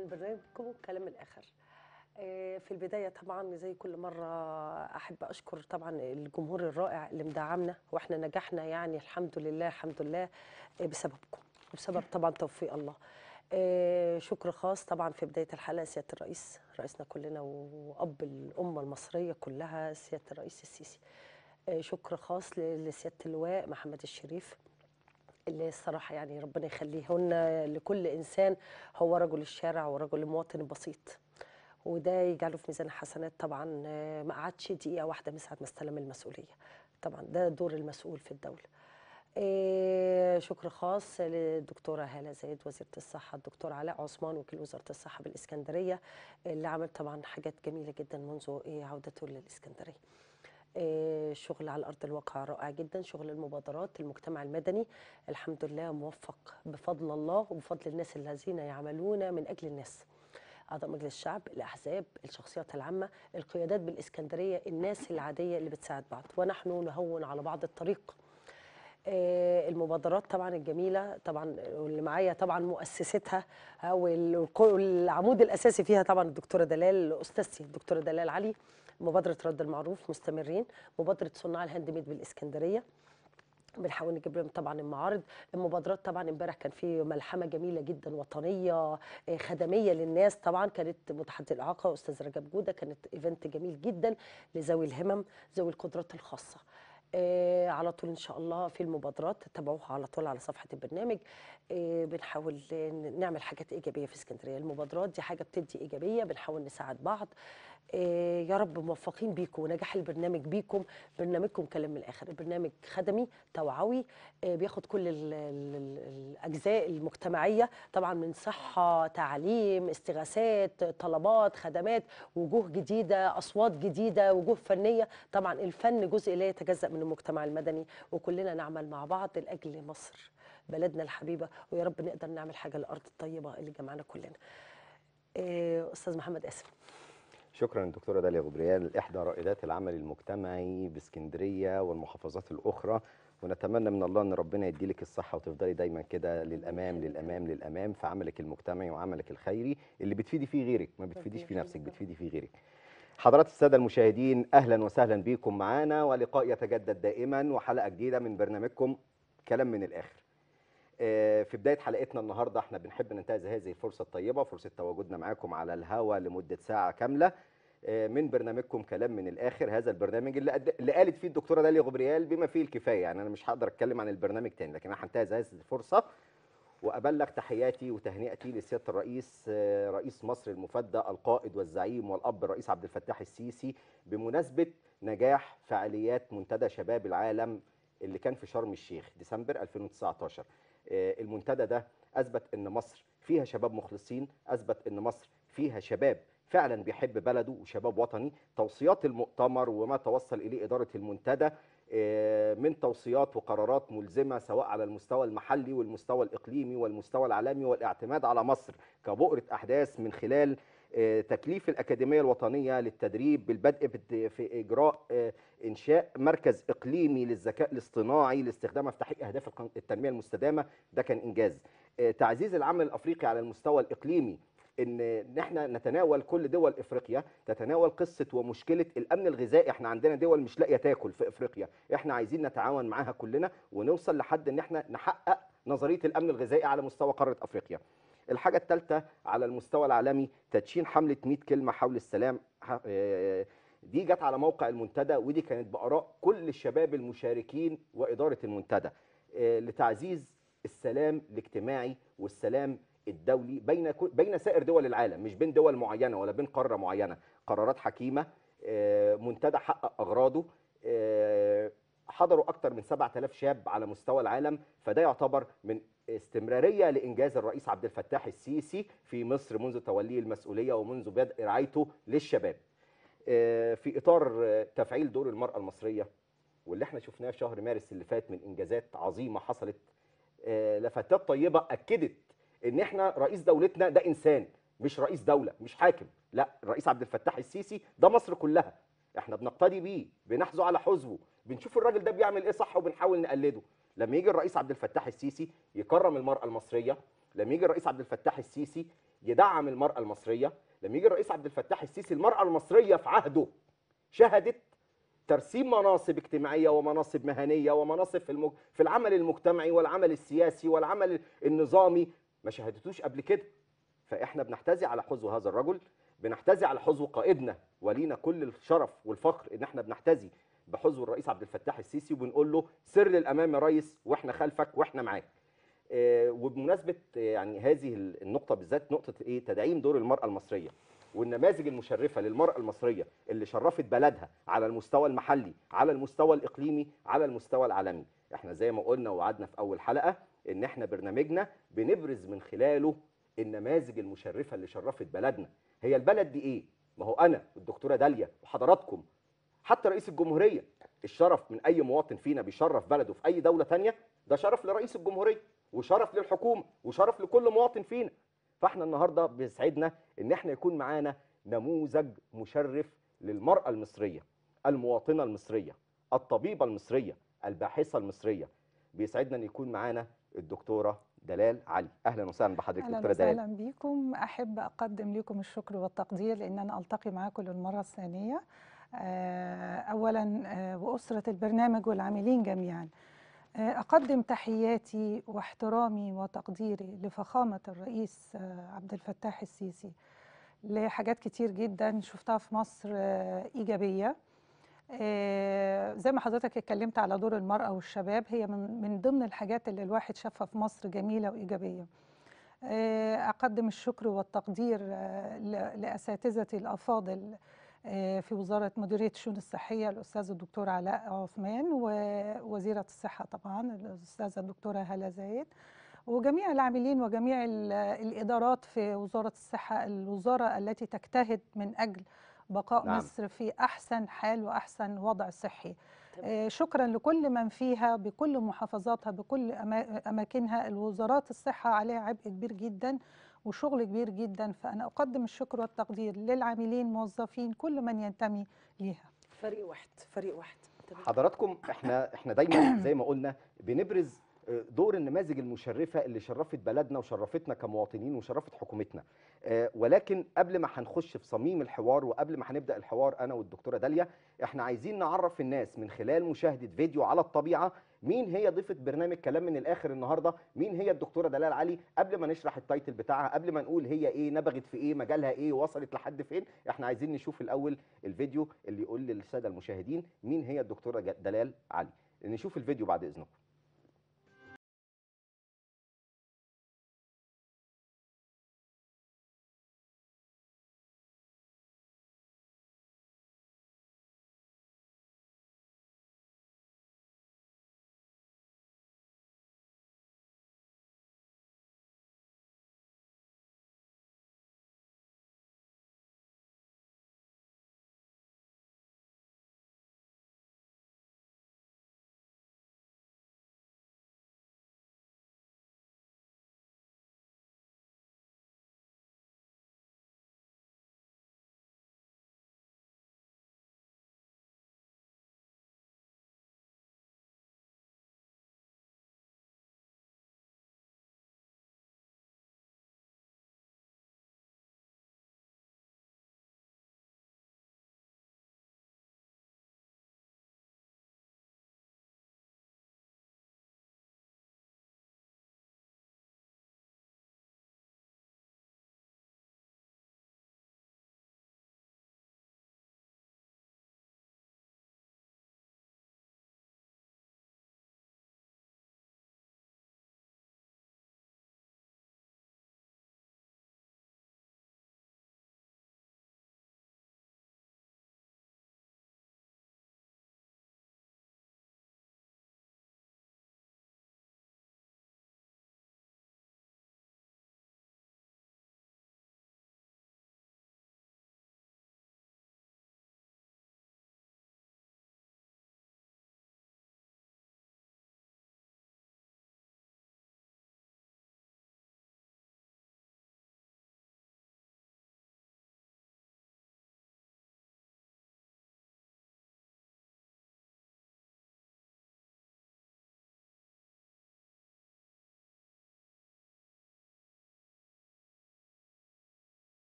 من برنامجكم كلام الآخر آه، في البداية طبعا زي كل مرة أحب أشكر طبعا الجمهور الرائع اللي مدعمنا وإحنا نجحنا يعني الحمد لله الحمد لله آه، بسببكم وبسبب طبعا توفيق الله آه، شكر خاص طبعا في بداية الحلقة سيادة الرئيس رئيسنا كلنا وأب الأمة المصرية كلها سيادة الرئيس السيسي آه، شكر خاص ل- لسيادة اللواء محمد الشريف اللي الصراحة يعني ربنا يخليهن لكل إنسان هو رجل الشارع ورجل المواطن البسيط وده يجعله في ميزان الحسنات طبعا آه، ما قعدش دقيقة واحدة من ساعة ما استلم المسؤولية طبعا ده دور المسؤول في الدولة آه، شكر خاص للدكتورة هالة زايد وزيرة الصحة الدكتور علاء عثمان وكيل وزارة الصحة بالإسكندرية اللي عمل طبعا حاجات جميلة جدا منذ إيه عودته للإسكندرية آه، شغل على ارض الواقع رائع جدا شغل المبادرات المجتمع المدني الحمد لله موفق بفضل الله وبفضل الناس الذين يعملون من اجل الناس اعضاء مجلس الشعب الاحزاب الشخصيات العامه القيادات بالاسكندريه الناس العاديه اللي بتساعد بعض ونحن نهون على بعض الطريق آه، المبادرات طبعا الجميله طبعا واللي معايا طبعا مؤسستها آه، وال- والعمود الاساسي فيها طبعا الدكتوره دلال استاذتي الدكتوره دلال علي مبادره رد المعروف مستمرين مبادره صناع الهاند ميد بالاسكندريه بنحاول نجيب لهم طبعا المعارض المبادرات طبعا امبارح كان في ملحمه جميله جدا وطنيه آه، خدميه للناس طبعا كانت متحدث الاعاقه استاذ رجب جوده كانت ايفنت جميل جدا لذوي الهمم ذوي القدرات الخاصه آه، على طول ان شاء الله في المبادرات تابعوها على طول على صفحه البرنامج آه، بنحاول ن- نعمل حاجات ايجابيه في اسكندريه المبادرات دي حاجه بتدي ايجابيه بنحاول نساعد بعض آه، يا رب موفقين بيكم ونجاح البرنامج بيكم برنامجكم كلام من الاخر البرنامج خدمي توعوي آه، بياخد كل ال ال ال الاجزاء المجتمعيه طبعا من صحه تعليم استغاثات طلبات خدمات وجوه جديده اصوات جديده وجوه فنيه طبعا الفن جزء لا يتجزا من المجتمع المدني وكلنا نعمل مع بعض لاجل مصر بلدنا الحبيبه ويا رب نقدر نعمل حاجه الارض الطيبه اللي جمعنا كلنا آه، استاذ محمد اسم شكرا دكتورة داليا غبريال إحدى رائدات العمل المجتمعي باسكندرية والمحافظات الأخرى ونتمنى من الله أن ربنا يديلك الصحة وتفضلي دايما كده للأمام للأمام للأمام في عملك المجتمعي وعملك الخيري اللي بتفيدي فيه غيرك ما بتفيديش في نفسك بتفيدي فيه غيرك حضرات السادة المشاهدين أهلا وسهلا بكم معانا ولقاء يتجدد دائما وحلقة جديدة من برنامجكم كلام من الآخر آه، في بدايه حلقتنا النهارده احنا بنحب ننتهز هذه الفرصه الطيبه فرصه تواجدنا معاكم على الهوا لمده ساعه كامله آه، من برنامجكم كلام من الاخر هذا البرنامج اللي, قد... اللي قالت فيه الدكتوره داليا غبريال بما فيه الكفايه يعني انا مش هقدر اتكلم عن البرنامج تاني لكن انا هنتهز هذه الفرصه وابلغ تحياتي وتهنئتي لسياده الرئيس آه، رئيس مصر المفدى القائد والزعيم والاب الرئيس عبد الفتاح السيسي بمناسبه نجاح فعاليات منتدى شباب العالم اللي كان في شرم الشيخ ديسمبر 2019 آه، المنتدى ده اثبت ان مصر فيها شباب مخلصين اثبت ان مصر فيها شباب فعلا بيحب بلده وشباب وطني توصيات المؤتمر وما توصل اليه اداره المنتدى آه، من توصيات وقرارات ملزمه سواء على المستوى المحلي والمستوى الاقليمي والمستوى العالمي والاعتماد على مصر كبؤره احداث من خلال آه، تكليف الاكاديميه الوطنيه للتدريب بالبدء بت- في اجراء آه، انشاء مركز اقليمي للذكاء الاصطناعي لاستخدامه في تحقيق اهداف القن- التنميه المستدامه ده كان انجاز آه، تعزيز العمل الافريقي على المستوى الاقليمي ان إن احنا نتناول كل دول افريقيا تتناول قصه ومشكله الامن الغذائي احنا عندنا دول مش لاقيه تاكل في افريقيا احنا عايزين نتعاون معاها كلنا ونوصل لحد ان احنا نحقق نظريه الامن الغذائي على مستوى قاره افريقيا الحاجه الثالثه على المستوى العالمي تدشين حمله 100 كلمه حول السلام ح- آه، دي جت على موقع المنتدى ودي كانت باراء كل الشباب المشاركين واداره المنتدى آه، لتعزيز السلام الاجتماعي والسلام الدولي بين كل- بين سائر دول العالم مش بين دول معينه ولا بين قاره معينه قرارات حكيمه آه، منتدى حقق اغراضه آه، حضروا اكثر من 7000 شاب على مستوى العالم فده يعتبر من استمراريه لانجاز الرئيس عبد الفتاح السيسي في مصر منذ توليه المسؤوليه ومنذ بدء رعايته للشباب آه، في اطار آه، تفعيل دور المراه المصريه واللي احنا شفناه في شهر مارس اللي فات من انجازات عظيمه حصلت آه، لفتات طيبه اكدت ان احنا رئيس دولتنا ده انسان مش رئيس دوله مش حاكم لا الرئيس عبد الفتاح السيسي ده مصر كلها احنا بنقتدي بيه بنحذو على حذوه بنشوف الراجل ده بيعمل ايه صح وبنحاول نقلده لما يجي الرئيس عبد الفتاح السيسي يكرم المراه المصريه لما يجي الرئيس عبد الفتاح السيسي يدعم المراه المصريه لما يجي الرئيس عبد الفتاح السيسي المراه المصريه في عهده شهدت ترسيم مناصب اجتماعيه ومناصب مهنيه ومناصب في المج... في العمل المجتمعي والعمل السياسي والعمل النظامي ما شهدتوش قبل كده فاحنا بنحتذي على حظو هذا الرجل بنحتذي على حظو قائدنا ولينا كل الشرف والفخر ان احنا بنحتذي بحظو الرئيس عبد الفتاح السيسي وبنقول له سر للامام يا ريس واحنا خلفك واحنا معاك آه، وبمناسبه آه، يعني هذه النقطه بالذات نقطه ايه تدعيم دور المراه المصريه والنماذج المشرفه للمراه المصريه اللي شرفت بلدها على المستوى المحلي على المستوى الاقليمي على المستوى العالمي احنا زي ما قلنا وعدنا في اول حلقه ان احنا برنامجنا بنبرز من خلاله النماذج المشرفه اللي شرفت بلدنا هي البلد دي ايه ما هو انا والدكتوره داليا وحضراتكم حتى رئيس الجمهوريه الشرف من اي مواطن فينا بيشرف بلده في اي دوله تانية ده شرف لرئيس الجمهوريه وشرف للحكومه وشرف لكل مواطن فينا فاحنا النهارده بيسعدنا ان احنا يكون معانا نموذج مشرف للمراه المصريه المواطنه المصريه الطبيبه المصريه الباحثه المصريه بيسعدنا ان يكون معانا الدكتوره دلال علي اهلا وسهلا بحضرتك اهلا دكتوره دلال وسهلا بكم احب اقدم لكم الشكر والتقدير لان انا التقي معاكم للمره الثانيه آه، اولا آه، واسره البرنامج والعاملين جميعا آه، اقدم تحياتي واحترامي وتقديري لفخامه الرئيس آه، عبد الفتاح السيسي لحاجات كتير جدا شفتها في مصر آه، ايجابيه آه، زي ما حضرتك اتكلمت على دور المرأة والشباب هي من من ضمن الحاجات اللي الواحد شافها في مصر جميلة وإيجابية آه، أقدم الشكر والتقدير آه، ل- لأساتذتي الأفاضل آه، في وزارة مديرية الشؤون الصحية الأستاذ الدكتور علاء عثمان ووزيرة الصحة طبعا الأستاذة الدكتورة هالة زايد وجميع العاملين وجميع ال- الإدارات في وزارة الصحة الوزارة التي تجتهد من أجل بقاء نعم. مصر في أحسن حال وأحسن وضع صحي تمام. آه، شكرا لكل من فيها بكل محافظاتها بكل أما- أماكنها الوزارات الصحة عليها عبء كبير جدا وشغل كبير جدا فأنا أقدم الشكر والتقدير للعاملين موظفين كل من ينتمي ليها فريق واحد فريق واحد تمام. حضراتكم احنا احنا دايما زي ما قلنا بنبرز آه، دور النماذج المشرفه اللي شرفت بلدنا وشرفتنا كمواطنين وشرفت حكومتنا آه، ولكن قبل ما هنخش في صميم الحوار وقبل ما هنبدا الحوار انا والدكتوره داليا احنا عايزين نعرف الناس من خلال مشاهده فيديو على الطبيعه مين هي ضيفه برنامج كلام من الاخر النهارده مين هي الدكتوره دلال علي قبل ما نشرح التايتل بتاعها قبل ما نقول هي ايه نبغت في ايه مجالها ايه وصلت لحد فين احنا عايزين نشوف الاول الفيديو اللي يقول للساده المشاهدين مين هي الدكتوره ج- دلال علي نشوف الفيديو بعد اذنكم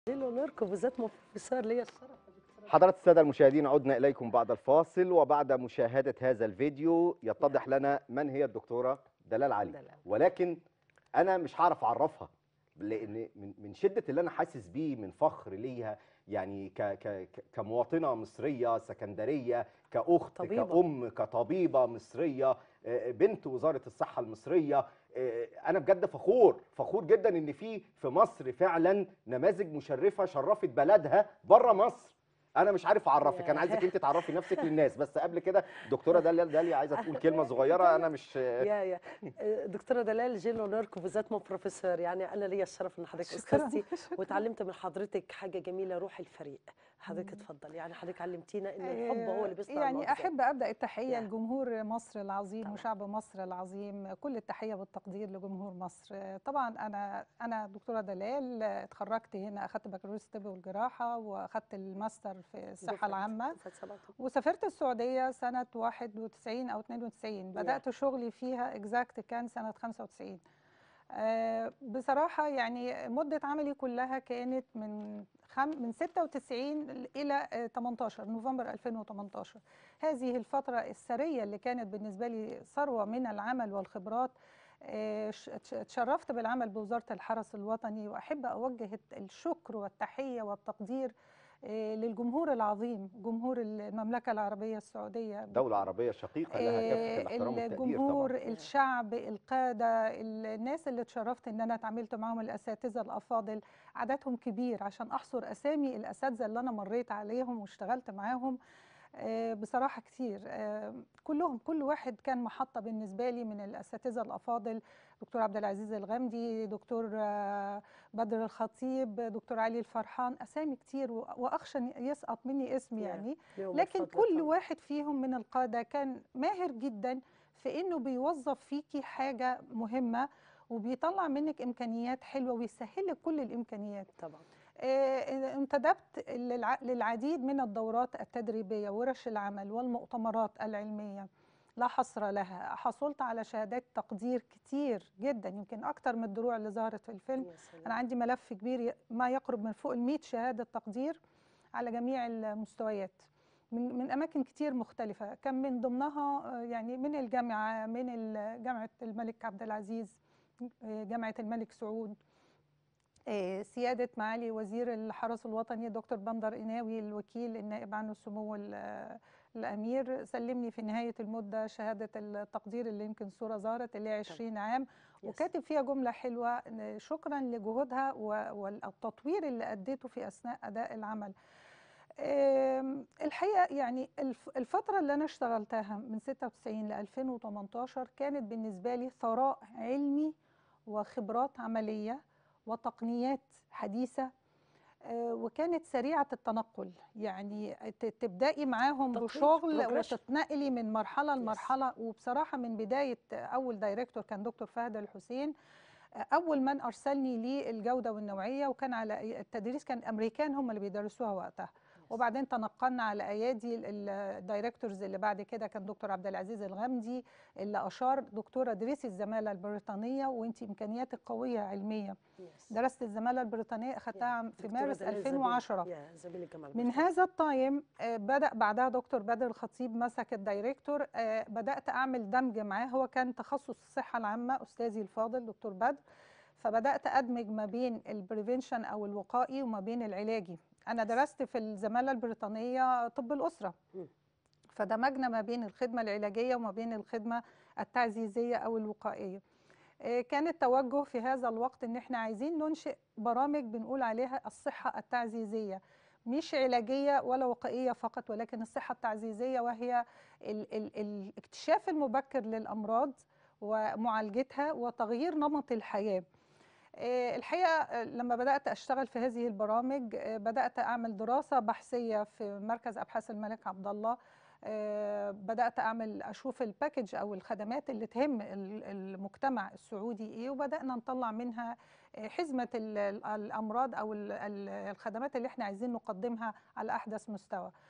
جيلو نركب بالذات بروفيسور ليا الشرف يا دكتورة حضرات السادة المشاهدين عدنا إليكم بعد الفاصل وبعد مشاهدة هذا الفيديو يتضح لنا من هي الدكتورة دلال علي دلال. ولكن أنا مش هعرف أعرفها لأن من من شدة اللي أنا حاسس بيه من فخر ليها يعني ك ك ك- كمواطنة مصرية سكندرية كأخت طبيبة. كأم كطبيبة مصرية آه، بنت وزارة الصحة المصرية آه، أنا بجد فخور فخور جدا إن في في مصر فعلا نماذج مشرفة شرفت بلدها بره مصر انا مش عارف اعرفك انا عايزك انت تعرفي نفسك للناس بس قبل كده دكتوره داليا داليا عايزه تقول كلمه صغيره انا مش يا يا دكتوره دلال جيلو نيركو بالذات مو بروفيسور يعني انا ليا الشرف ان حضرتك شكراً. استاذتي وتعلمت من حضرتك حاجه جميله روح الفريق حضرتك اتفضل يعني حضرتك علمتينا ان الحب هو اللي بيصنع يعني المعجزات. احب ابدا التحيه يعني. لجمهور مصر العظيم طبعاً. وشعب مصر العظيم كل التحيه والتقدير لجمهور مصر طبعا انا انا دكتوره دلال اتخرجت هنا اخذت بكالوريوس الطب والجراحه واخذت الماستر في الصحه دفعة- العامه دفعة سبعة. وسافرت السعوديه سنه 91 او 92 بدات شغلي فيها اكزاكت كان سنه 95 آه، بصراحة يعني مدة عملي كلها كانت من خم من 96 إلى آه، 18 نوفمبر 2018 هذه الفترة الثرية اللي كانت بالنسبة لي ثروة من العمل والخبرات آه، ش- اتش- اتشرفت بالعمل بوزارة الحرس الوطني وأحب أوجه الت- الشكر والتحية والتقدير آه، للجمهور العظيم جمهور المملكة العربية السعودية دوله عربيه شقيقه لها كافه الاحترام والتقدير الجمهور طبعا الشعب القادة الناس اللي اتشرفت ان انا اتعاملت معاهم الاساتذة الافاضل عددهم كبير عشان احصر اسامي الاساتذة اللي انا مريت عليهم واشتغلت معاهم آه، بصراحة كتير آه، كلهم كل واحد كان محطة بالنسبة لي من الأساتذة الأفاضل دكتور عبد العزيز الغامدي دكتور آه، بدر الخطيب دكتور علي الفرحان أسامي كتير و- وأخشى إن يسقط مني اسم يا. يعني ليهم لكن الفضل كل طبعاً. واحد فيهم من القادة كان ماهر جدا في انه بيوظف فيكي حاجة مهمة وبيطلع منك امكانيات حلوة ويسهل لك كل الامكانيات طبعا آه، انتدبت للع- للعديد من الدورات التدريبية ورش العمل والمؤتمرات العلمية لا حصر لها حصلت على شهادات تقدير كتير جدا يمكن أكتر من الدروع اللي ظهرت في الفيلم يا سلام. أنا عندي ملف كبير ي- ما يقرب من فوق ال شهادة تقدير على جميع المستويات من من أماكن كتير مختلفة كان من ضمنها آه، يعني من الجامعة من ال- جامعة الملك عبد العزيز آه، جامعة الملك سعود آه، سيادة معالي وزير الحرس الوطني دكتور بندر إناوي الوكيل النائب عنه سمو ال- الأمير سلمني في نهاية المدة شهادة التقدير اللي يمكن صورة ظهرت اللي هي 20 عام يس. وكاتب فيها جملة حلوة إن شكرا لجهودها و- والتطوير اللي أديته في أثناء أداء العمل آم، الحقيقة يعني الف- الفترة اللي أنا اشتغلتها من 96 ل 2018 كانت بالنسبة لي ثراء علمي وخبرات عملية وتقنيات حديثة آه، وكانت سريعة التنقل يعني ت- تبدأي معاهم تطوير، بشغل progression. وتتنقلي من مرحلة Yes. لمرحلة وبصراحة من بداية أول دايركتور كان دكتور فهد الحسين اول من ارسلني للجوده والنوعيه وكان على التدريس كان امريكان هم اللي بيدرسوها وقتها وبعدين تنقلنا على ايادي ال- الدايركتورز اللي بعد كده كان دكتور عبد العزيز الغامدي اللي اشار دكتوره درسي الزماله البريطانيه وانت امكانياتك قويه علميه يس. درست الزماله البريطانيه اخذتها عام- في دكتورة مارس دلال زميل- 2010 يا زميل الجامعة من البريطانية. هذا التايم آه، بدأ بعدها دكتور بدر الخطيب مسك الدايركتور آه، بدأت أعمل دمج معاه هو كان تخصص الصحة العامة أستاذي الفاضل دكتور بدر فبدأت أدمج ما بين البريفنشن أو الوقائي وما بين العلاجي أنا درست في الزمالة البريطانية طب الأسرة مم. فدمجنا ما بين الخدمة العلاجية وما بين الخدمة التعزيزية أو الوقائية آه، كان التوجه في هذا الوقت ان احنا عايزين ننشئ برامج بنقول عليها الصحة التعزيزية مش علاجية ولا وقائية فقط ولكن الصحة التعزيزية وهي ال ال الاكتشاف المبكر للأمراض ومعالجتها وتغيير نمط الحياة آه، الحقيقة آه، لما بدأت أشتغل في هذه البرامج آه، بدأت أعمل دراسة بحثية في مركز أبحاث الملك عبد الله آه، بدأت أعمل أشوف الباكج أو الخدمات اللي تهم ال- المجتمع السعودي إيه وبدأنا نطلع منها آه، حزمة ال- ال- الأمراض أو ال- ال- الخدمات اللي إحنا عايزين نقدمها على أحدث مستوى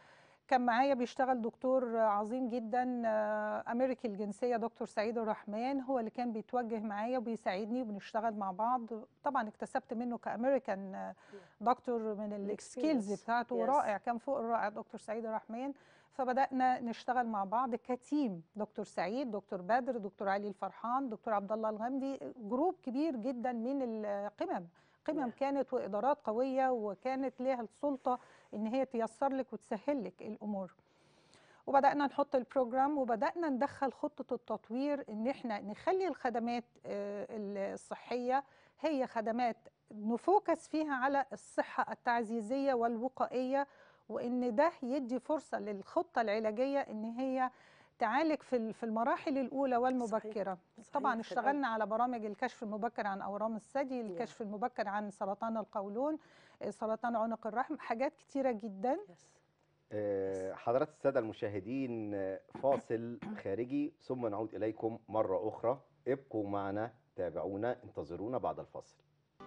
كان معايا بيشتغل دكتور عظيم جدا آه، امريكي الجنسيه دكتور سعيد الرحمن هو اللي كان بيتوجه معايا وبيساعدني وبنشتغل مع بعض طبعا اكتسبت منه كامريكان آه، دكتور من السكيلز Experience. بتاعته Yes. رائع كان فوق الرائع دكتور سعيد الرحمن فبدانا نشتغل مع بعض كتيم دكتور سعيد دكتور بدر دكتور علي الفرحان دكتور عبد الله الغامدي جروب كبير جدا من القمم قمم نعم. كانت وادارات قويه وكانت ليها السلطه ان هي تيسر لك وتسهل لك الامور وبدانا نحط البروجرام وبدانا ندخل خطه التطوير ان احنا نخلي الخدمات آه، الصحيه هي خدمات نفوكس فيها على الصحه التعزيزيه والوقائيه وان ده يدي فرصه للخطه العلاجيه ان هي تعالج في ال- في المراحل الاولى والمبكره صحيح، طبعا في الأول. اشتغلنا على برامج الكشف المبكر عن اورام الثدي الكشف المبكر عن سرطان القولون آه، سرطان عنق الرحم حاجات كتيره جدا يس آه، حضرات السادة المشاهدين آه، فاصل خارجي ثم نعود إليكم مرة أخرى ابقوا معنا تابعونا انتظرونا بعد الفاصل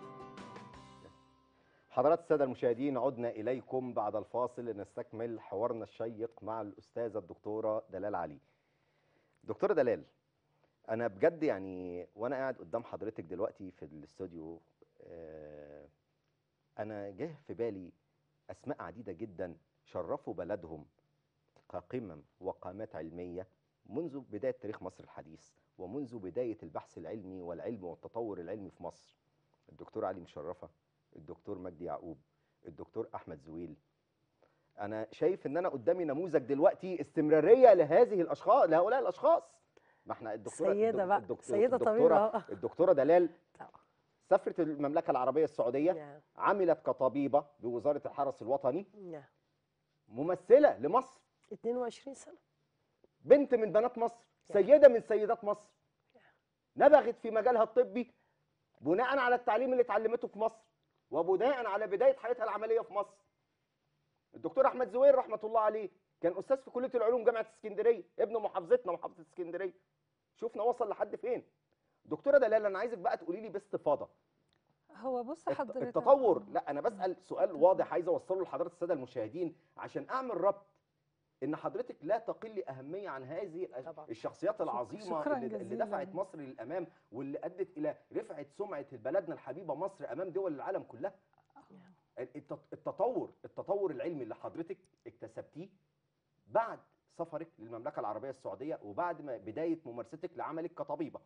حضرات السادة المشاهدين عدنا إليكم بعد الفاصل لنستكمل حوارنا الشيق مع الأستاذة الدكتورة دلال علي دكتورة دلال أنا بجد يعني وأنا قاعد قدام حضرتك دلوقتي في الاستوديو آه، أنا جه في بالي أسماء عديدة جدا شرفوا بلدهم كقمم وقامات علمية منذ بداية تاريخ مصر الحديث ومنذ بداية البحث العلمي والعلم والتطور العلمي في مصر الدكتور علي مشرفة الدكتور مجدي يعقوب الدكتور أحمد زويل أنا شايف إن أنا قدامي نموذج دلوقتي استمرارية لهذه الأشخاص لهؤلاء الأشخاص ما احنا الدكتورة سيدة الدك- بقى، الدكتور سيدة طبيبة الدكتورة, أهو. الدكتورة دلال طبعا. سافرت المملكة العربية السعودية نعم عملت كطبيبة بوزارة الحرس الوطني نعم ممثلة لمصر 22 سنة بنت من بنات مصر يعني. سيدة من سيدات مصر نبغت في مجالها الطبي بناء على التعليم اللي اتعلمته في مصر وبناء على بداية حياتها العملية في مصر الدكتور أحمد زويل رحمة الله عليه كان أستاذ في كلية العلوم جامعة اسكندرية ابن محافظتنا محافظة اسكندرية شفنا وصل لحد فين دكتورة دلال أنا عايزك بقى تقولي لي باستفاضة هو بص الت- حضرتك التطور لا انا بسال سؤال واضح عايز اوصله لحضرات الساده المشاهدين عشان اعمل ربط ان حضرتك لا تقل اهميه عن هذه الأش- طبعاً. الشخصيات العظيمه شكراً اللي, اللي جزيلاً. دفعت مصر للامام واللي ادت الى رفعه سمعه بلدنا الحبيبه مصر امام دول العالم كلها الت- التطور التطور العلمي اللي حضرتك اكتسبتيه بعد سفرك للمملكه العربيه السعوديه وبعد ما بدايه ممارستك لعملك كطبيبه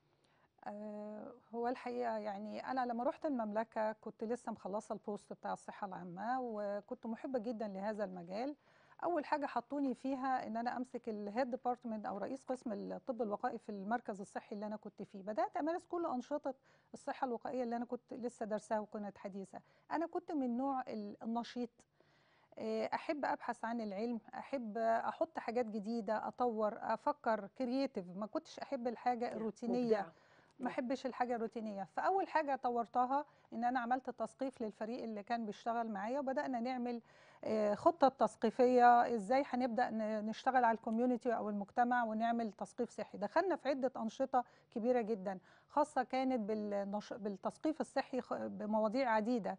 آه، هو الحقيقة يعني أنا لما رحت المملكة كنت لسه مخلصة البوست بتاع الصحة العامة وكنت محبة جدا لهذا المجال أول حاجة حطوني فيها إن أنا أمسك الهيد ديبارتمنت أو رئيس قسم الطب الوقائي في المركز الصحي اللي أنا كنت فيه بدأت أمارس كل أنشطة الصحة الوقائية اللي أنا كنت لسه درسها وكانت حديثة أنا كنت من نوع ال- النشيط آه، أحب أبحث عن العلم أحب أحط حاجات جديدة أطور أفكر كرييتيف ما كنتش أحب الحاجة الروتينية مبدعة. ما احبش الحاجه الروتينيه فاول حاجه طورتها ان انا عملت تثقيف للفريق اللي كان بيشتغل معايا وبدانا نعمل آه، خطه تثقيفيه ازاي هنبدا ن- نشتغل على الكوميونتي او المجتمع ونعمل تثقيف صحي دخلنا في عده انشطه كبيره جدا خاصه كانت بالنش... بالتثقيف الصحي خ- بمواضيع عديده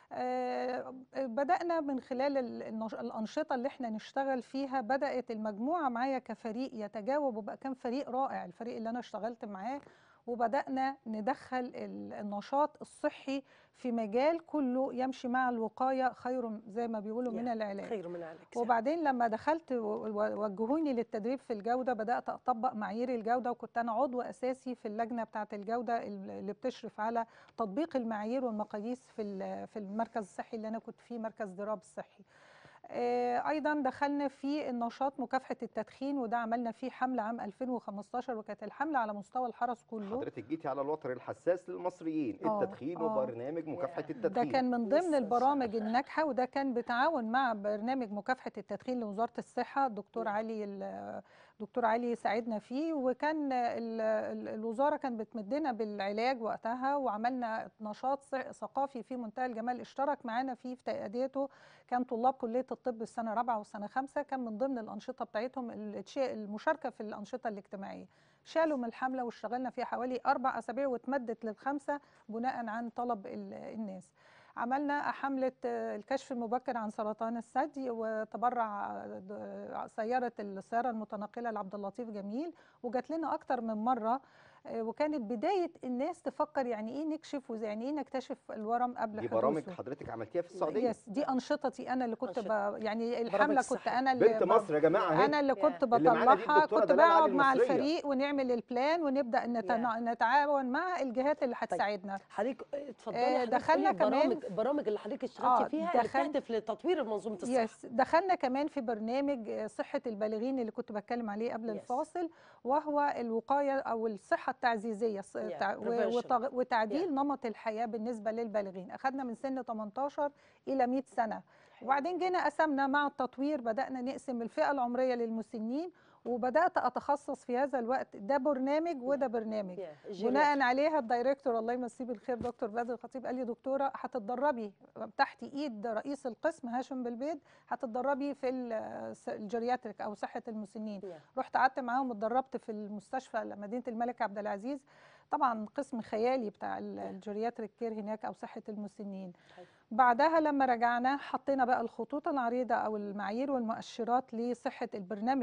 آه، بدأنا من خلال ال- النش- الأنشطة اللي احنا نشتغل فيها بدأت المجموعة معايا كفريق يتجاوب وبقى كان فريق رائع الفريق اللي أنا اشتغلت معاه وبدأنا ندخل ال- النشاط الصحي في مجال كله يمشي مع الوقاية خير زي ما بيقولوا من يا العلاج خير من عليك وبعدين لما دخلت و- و- وجهوني للتدريب في الجودة بدأت أطبق معايير الجودة وكنت أنا عضو أساسي في اللجنة بتاعة الجودة اللي بتشرف على تطبيق المعايير والمقاييس في ال- في المركز الصحي اللي أنا كنت فيه مركز ضراب الصحي آه، ايضا دخلنا في النشاط مكافحه التدخين وده عملنا فيه حمله عام 2015 وكانت الحمله على مستوى الحرس كله حضرتك جيتي على الوتر الحساس للمصريين آه، التدخين آه. وبرنامج مكافحه يا. التدخين ده كان من ضمن لسه البرامج الناجحه وده كان بتعاون مع برنامج مكافحه التدخين لوزاره الصحه الدكتور نعم. علي ال- دكتور علي ساعدنا فيه وكان ال- ال- الوزاره كانت بتمدنا بالعلاج وقتها وعملنا نشاط ص- ثقافي في منتهى الجمال اشترك معانا فيه في تأديته كان طلاب كليه الطب السنه رابعه وسنه خمسه كان من ضمن الانشطه بتاعتهم التش- المشاركه في الانشطه الاجتماعيه شالوا من الحمله واشتغلنا فيها حوالي اربع اسابيع واتمدت للخمسه بناء عن طلب ال- الناس عملنا حملة آه، الكشف المبكر عن سرطان الثدي وتبرع آه، د- سيارة السيارة المتنقلة لعبد اللطيف جميل وجات لنا أكتر من مرة آه، وكانت بداية الناس تفكر يعني إيه نكشف ويعني إيه نكتشف الورم قبل دي حدوثه برامج حضرتك عملتيها في السعوديه يس دي أنشطتي أنا اللي كنت ب... أنشطة. يعني برامج الحملة كنت صحية. أنا اللي بنت ب- مصر يا جماعه اهي انا اللي كنت اللي معانا دي بطلعها الدكتورة كنت دلال علي بقعد مع المصرية. الفريق ونعمل البلان ونبدا نتنا... نتعاون مع الجهات اللي هتساعدنا حضرتك اتفضلي آه، حضرتك دخلنا قولي كمان- البرامج البرامج اللي حضرتك آه، اشتغلتي فيها اللي دخل- بتهدف لتطوير منظومه الصحه يس دخلنا كمان في برنامج آه، صحه البالغين اللي كنت بتكلم عليه قبل Yes. الفاصل وهو الوقايه او الصحه التعزيزيه ص- Yeah, تع- و- prevention. وتغ- وتعديل نمط الحياه بالنسبه للبالغين اخذنا من سن 18 الى 100 سنه وبعدين جينا قسمنا مع التطوير بدأنا نقسم الفئة العمرية للمسنين وبدأت أتخصص في هذا الوقت ده برنامج وده برنامج Yeah, الجيرياتري. بناء عليها الدايركتور الله يمسيه بالخير دكتور بدر الخطيب قال لي دكتوره هتتدربي تحت ايد رئيس القسم هاشم بالبيد هتتدربي في ال- الجيرياتريك او صحه المسنين Yeah. رحت قعدت معاهم اتدربت في المستشفى مدينه الملك عبد العزيز طبعا قسم خيالي بتاع ال- الجيرياتريك كير هناك او صحه المسنين حلو. بعدها لما رجعنا حطينا بقى الخطوط العريضه او المعايير والمؤشرات لصحه البرنامج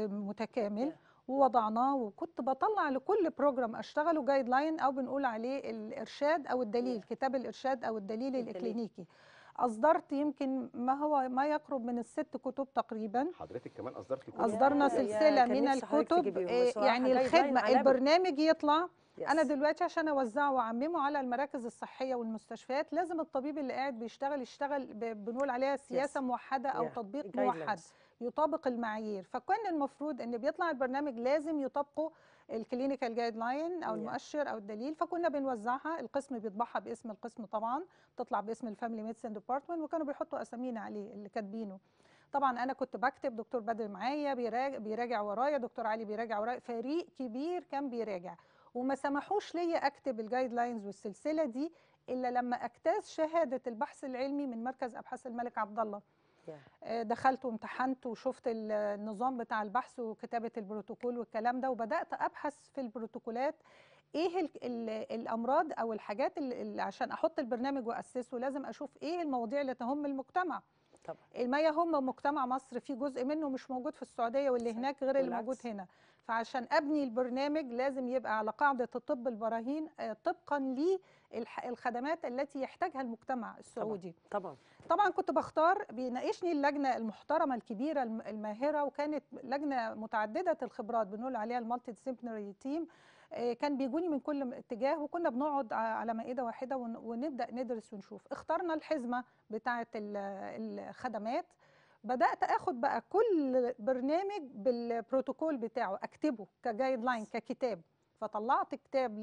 متكامل Yeah. ووضعناه وكنت بطلع لكل بروجرام اشتغله جايد لاين او بنقول عليه الارشاد او الدليل Yeah. كتاب الارشاد او الدليل الدليل. الاكلينيكي اصدرت يمكن ما هو ما يقرب من الست كتب تقريبا حضرتك كمان اصدرتي كتب اصدرنا يا- سلسله كان من نفسي حضرتك الكتب تجيبيهم إيه، بصراحة، يعني جايد لاين الخدمه عالمي. البرنامج يطلع Yes. انا دلوقتي عشان اوزعه واعممه على المراكز الصحيه والمستشفيات لازم الطبيب اللي قاعد بيشتغل يشتغل ب- بنقول عليها سياسه Yes. موحده او Yeah. تطبيق Guidelines. موحد يطابق المعايير فكان المفروض ان بيطلع البرنامج لازم يطابقه الكلينيكال جايد لاين او Yeah. المؤشر او الدليل فكنا بنوزعها القسم بيطبعها باسم القسم طبعا تطلع باسم الفاميلي ميديسن ديبارتمنت وكانوا بيحطوا اسامينا عليه اللي كاتبينه طبعا انا كنت بكتب دكتور بدر معايا بيراجع, بيراجع ورايا دكتور علي بيراجع ورايا فريق كبير كان بيراجع وما سمحوش ليا اكتب الجايد لاينز والسلسله دي الا لما اجتاز شهاده البحث العلمي من مركز ابحاث الملك عبد الله Yeah. آه، دخلت وامتحنت وشفت ال- النظام بتاع البحث وكتابه البروتوكول والكلام ده وبدات ابحث في البروتوكولات ايه ال ال الامراض او الحاجات اللي اللي عشان احط البرنامج واسسه لازم اشوف ايه المواضيع اللي تهم المجتمع طبعا ما يهم مجتمع مصر في جزء منه مش موجود في السعوديه واللي صح. هناك غير اللي موجود بالعكس. هنا فعشان ابني البرنامج لازم يبقى على قاعده الطب البراهين آه، طبقا للخدمات التي يحتاجها المجتمع السعودي طبعا طبعا كنت بختار بيناقشني اللجنه المحترمه الكبيره الم- الماهره وكانت لجنه متعدده الخبرات بنقول عليها المالتي ديسيبلينري تيم كان بيجوني من كل اتجاه وكنا بنقعد ع- على مائده واحده ون- ونبدا ندرس ونشوف اخترنا الحزمه بتاعه ال- الخدمات بدات اخد بقى كل برنامج بالبروتوكول بتاعه اكتبه كجايد لاين ككتاب فطلعت كتاب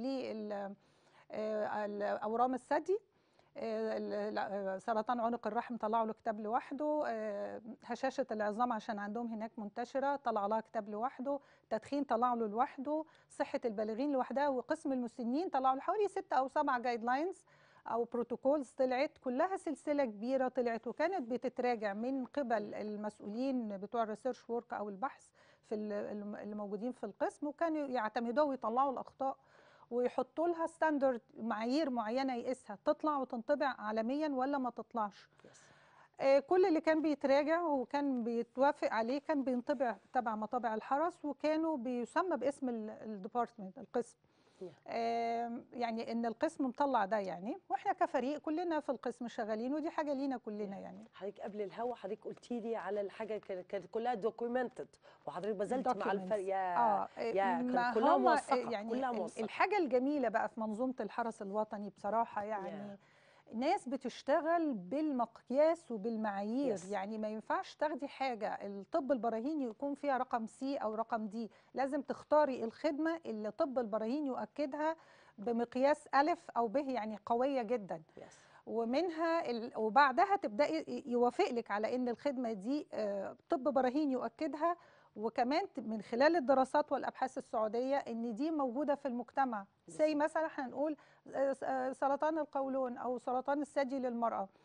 للاورام الثدي آه، ال- لا، آه، سرطان عنق الرحم طلعوا له كتاب لوحده آه، هشاشه العظام عشان عندهم هناك منتشره طلع لها كتاب لوحده تدخين طلع له لوحده صحه البالغين لوحدها وقسم المسنين طلعوا له حوالي ستة او سبعة جايد لاينز او بروتوكولز طلعت كلها سلسله كبيره طلعت وكانت بتتراجع من قبل المسؤولين بتوع الريسيرش ورك او البحث في ال- الم- اللي موجودين في القسم وكانوا يعتمدوا ويطلعوا الاخطاء ويحطوا لها ستاندرد معايير معينه يقيسها تطلع وتنطبع عالميا ولا ما تطلعش Yes. آه، كل اللي كان بيتراجع وكان بيتوافق عليه كان بينطبع تبع مطابع الحرس وكانوا بيسمى باسم الديبارتمنت القسم Yeah. آم، يعني ان القسم مطلع ده يعني واحنا كفريق كلنا في القسم شغالين ودي حاجه لينا كلنا يعني حضرتك قبل الهوا حضرتك قلتي لي على الحاجه كانت كانت كلها دوكيومنتد وحضرتك بذلت مع documents. الفريق يا اه يا ما كانت كلها هو موثقه يعني كلها ال- موثقه الحاجه الجميله بقى في منظومه الحرس الوطني بصراحه يعني ناس بتشتغل بالمقياس وبالمعايير Yes. يعني ما ينفعش تاخدي حاجه الطب البراهيني يكون فيها رقم سي او رقم دي لازم تختاري الخدمه اللي طب البراهين يؤكدها بمقياس الف او ب يعني قويه جدا Yes. ومنها ال... وبعدها تبداي ي- يوافق لك على ان الخدمه دي آه، طب براهين يؤكدها وكمان ت- من خلال الدراسات والابحاث السعوديه ان دي موجوده في المجتمع زي بالظبط. مثلا هنقول آه، س- آه، سرطان القولون او سرطان الثدي للمراه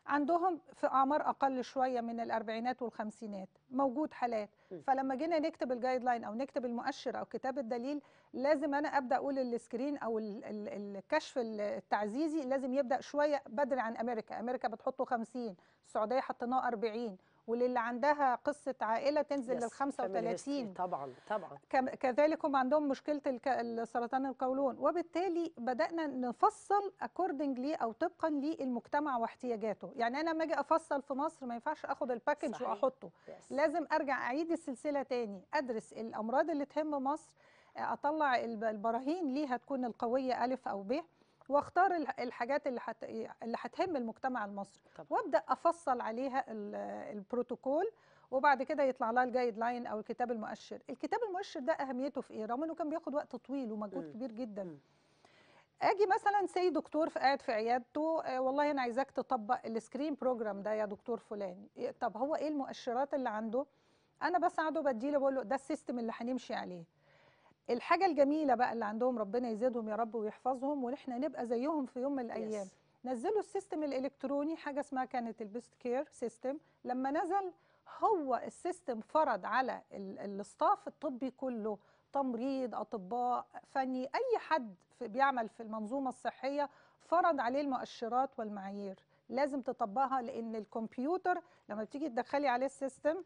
عندهم في اعمار اقل شويه من الاربعينات والخمسينات موجود حالات م. فلما جينا نكتب الجايد لاين او نكتب المؤشر او كتاب الدليل لازم انا ابدا اقول السكرين او ال- ال- الكشف التعزيزي لازم يبدا شويه بدري عن امريكا امريكا بتحطه 50 السعوديه حطيناه 40 وللي عندها قصه عائله تنزل Yes, لل family 35 history. طبعا طبعا كم- كذلك هم عندهم مشكله الك- سرطان القولون وبالتالي بدانا نفصل اكوردنجلي او طبقا للمجتمع واحتياجاته يعني انا لما اجي افصل في مصر ما ينفعش اخد الباكج صحيح. واحطه Yes. لازم ارجع اعيد السلسله تاني ادرس الامراض اللي تهم مصر اطلع الب- البراهين ليها تكون القويه الف او ب واختار الح- الحاجات اللي حت... اللي هتهم المجتمع المصري طبعا. وابدا افصل عليها ال- البروتوكول وبعد كده يطلع لها الجايد لاين او الكتاب المؤشر الكتاب المؤشر ده اهميته في ايه رغم انه كان بياخد وقت طويل ومجهود مم. كبير جدا مم. اجي مثلا سي دكتور في قاعد في عيادته آه، والله انا عايزاك تطبق السكرين بروجرام ده يا دكتور فلان إيه- طب هو ايه المؤشرات اللي عنده انا بساعده بديله بقول له ده السيستم اللي هنمشي عليه الحاجه الجميله بقى اللي عندهم ربنا يزيدهم يا رب ويحفظهم ونحن نبقى زيهم في يوم من الايام Yes. نزلوا السيستم الالكتروني حاجه اسمها كانت البيست كير سيستم لما نزل هو السيستم فرض على ال- الستاف الطبي كله تمريض اطباء فني اي حد في بيعمل في المنظومه الصحيه فرض عليه المؤشرات والمعايير لازم تطبقها لان الكمبيوتر لما بتيجي تدخلي عليه السيستم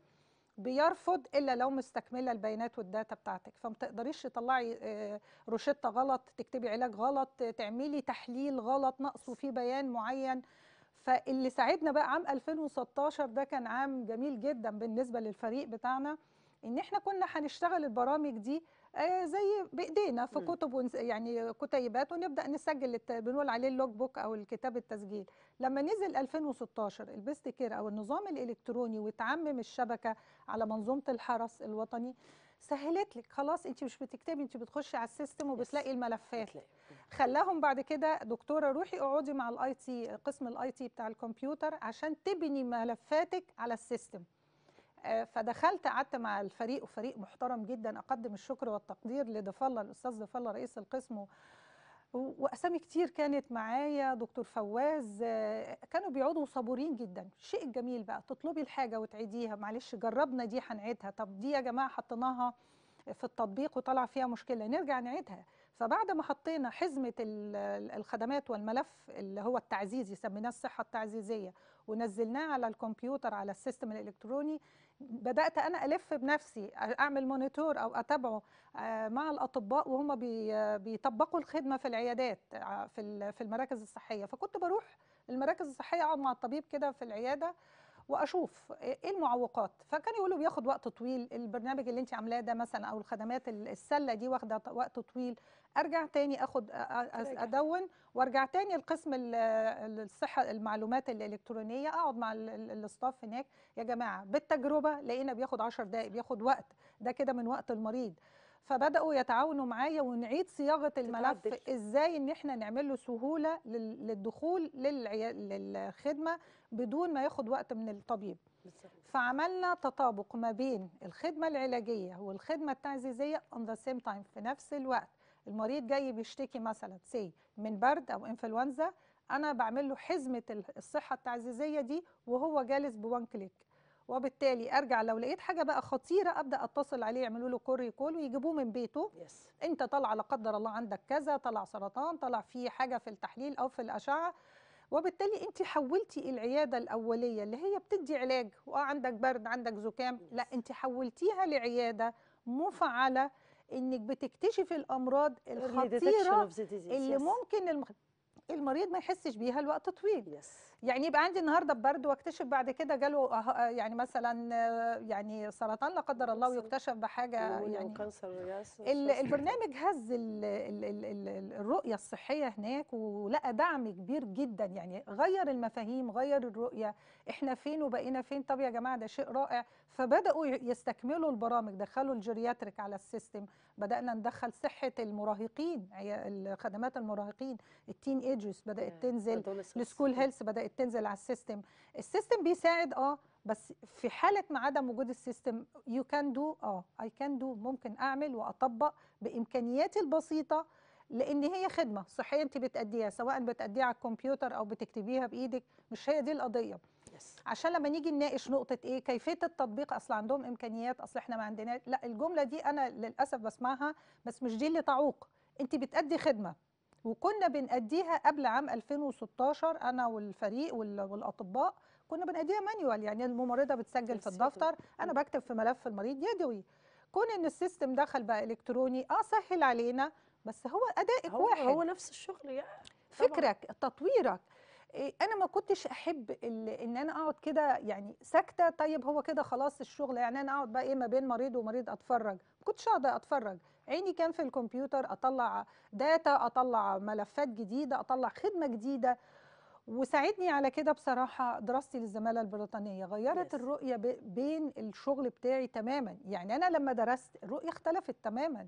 بيرفض الا لو مستكمله البيانات والداتا بتاعتك فما تقدريش تطلعي آه، روشته غلط تكتبي علاج غلط تعملي تحليل غلط نقصه فيه بيان معين فاللي ساعدنا بقى عام 2016 ده كان عام جميل جدا بالنسبه للفريق بتاعنا ان احنا كنا هنشتغل البرامج دي آه، زي بايدينا في مم. كتب ونس- يعني كتيبات ونبدا نسجل الت- بنقول عليه اللوج بوك او الكتاب التسجيل لما نزل 2016 البيست كير او النظام الالكتروني وتعمم الشبكه على منظومه الحرس الوطني سهلت لك خلاص انت مش بتكتبي انت بتخشي على السيستم وبتلاقي الملفات بتلاقي. خلاهم بعد كده دكتوره روحي اقعدي مع الاي تي قسم الاي تي بتاع الكمبيوتر عشان تبني ملفاتك على السيستم آه، فدخلت قعدت مع الفريق وفريق محترم جدا اقدم الشكر والتقدير لضيف الله الاستاذ ضيف الله رئيس القسم و- واسامي كتير كانت معايا دكتور فواز آه، كانوا بيقعدوا صبورين جدا الشيء الجميل بقى تطلبي الحاجه وتعيديها معلش جربنا دي هنعيدها طب دي يا جماعه حطيناها في التطبيق وطلع فيها مشكله نرجع نعيدها فبعد ما حطينا حزمه ال- ال- الخدمات والملف اللي هو التعزيزي سميناه الصحه التعزيزيه ونزلناه على الكمبيوتر على السيستم الالكتروني بدات انا الف بنفسي اعمل مونيتور او اتابعه آه، مع الاطباء وهم بي- بيطبقوا الخدمه في العيادات ع- في ال- في المراكز الصحيه فكنت بروح المراكز الصحيه اقعد مع الطبيب كده في العياده واشوف ايه المعوقات فكان يقولوا بياخد وقت طويل البرنامج اللي انت عاملاه ده مثلا او الخدمات ال- السله دي واخده ط- وقت طويل ارجع تاني اخد أ- أ- تراجع. ادون وارجع تاني القسم ال- الصحه المعلومات الالكترونيه اقعد مع ال- ال- الاستاف هناك يا جماعه بالتجربه لقينا بياخد 10 دقائق بياخد وقت ده كده من وقت المريض فبداوا يتعاونوا معايا ونعيد صياغه الملف تتعدل. ازاي ان احنا نعمل له سهوله لل- للدخول للعيا- للخدمه بدون ما ياخد وقت من الطبيب بالظبط. فعملنا تطابق ما بين الخدمه العلاجيه والخدمه التعزيزيه on the same time في نفس الوقت المريض جاي بيشتكي مثلا سي من برد او انفلونزا انا بعمل له حزمه ال- الصحه التعزيزيه دي وهو جالس بوان كليك وبالتالي ارجع لو لقيت حاجه بقى خطيره ابدا اتصل عليه يعملوا له كوري كول ويجيبوه من بيته يس انت طلع لا قدر الله عندك كذا طلع سرطان طلع في حاجه في التحليل او في الاشعه وبالتالي انت حولتي العياده الاوليه اللي هي بتدي علاج وعندك برد عندك زكام لا Yes. انت حولتيها لعياده مفعله انك بتكتشفي الامراض Early detection الخطيره of the disease. اللي Yes. ممكن الم- المريض ما يحسش بيها لوقت طويل يس يعني يبقى عندي النهارده برد واكتشف بعد كده جاله أه- يعني مثلا آه، يعني سرطان لا قدر الله كانسر. ويكتشف بحاجه يعني كانسر يس ال- البرنامج هز ال- ال- ال- ال- ال- الرؤية الصحية هناك ولقى دعم كبير جدا يعني غير المفاهيم غير الرؤية احنا فين وبقينا فين طب يا جماعة ده شيء رائع فبدأوا ي- يستكملوا البرامج دخلوا الجيرياتريك على السيستم بدأنا ندخل صحة المراهقين عيا- خدمات المراهقين التين ايجرز بدأت تنزل السكول هيلث بدات تنزل على السيستم السيستم بيساعد اه بس في حاله ما عدم وجود السيستم يو كان دو اه اي كان دو ممكن اعمل واطبق بامكانياتي البسيطه لان هي خدمه صحيه انت بتاديها سواء بتاديها على الكمبيوتر او بتكتبيها بايدك مش هي دي القضيه يس عشان لما نيجي نناقش نقطه ايه كيفيه التطبيق اصل عندهم امكانيات اصل احنا ما عندناش لا الجمله دي انا للاسف بسمعها بس مش دي اللي تعوق انت بتادي خدمه وكنا بنأديها قبل عام 2016 انا والفريق وال- والاطباء كنا بنأديها مانيوال يعني الممرضه بتسجل في ترسيل. الدفتر انا بكتب في ملف المريض يدوي كون ان السيستم دخل بقى الكتروني اه سهل علينا بس هو ادائك هو واحد هو نفس الشغل يعني طبعاً. فكرك تطويرك إيه، انا ما كنتش احب ال- ان انا اقعد كده يعني ساكته طيب هو كده خلاص الشغل يعني انا اقعد بقى ايه ما بين مريض ومريض اتفرج ما كنتش اقعد اتفرج عيني كان في الكمبيوتر اطلع داتا اطلع ملفات جديده اطلع خدمه جديده وساعدني على كده بصراحه دراستي للزماله البريطانيه غيرت Yes. الرؤيه ب- بين الشغل بتاعي تماما يعني انا لما درست الرؤيه اختلفت تماما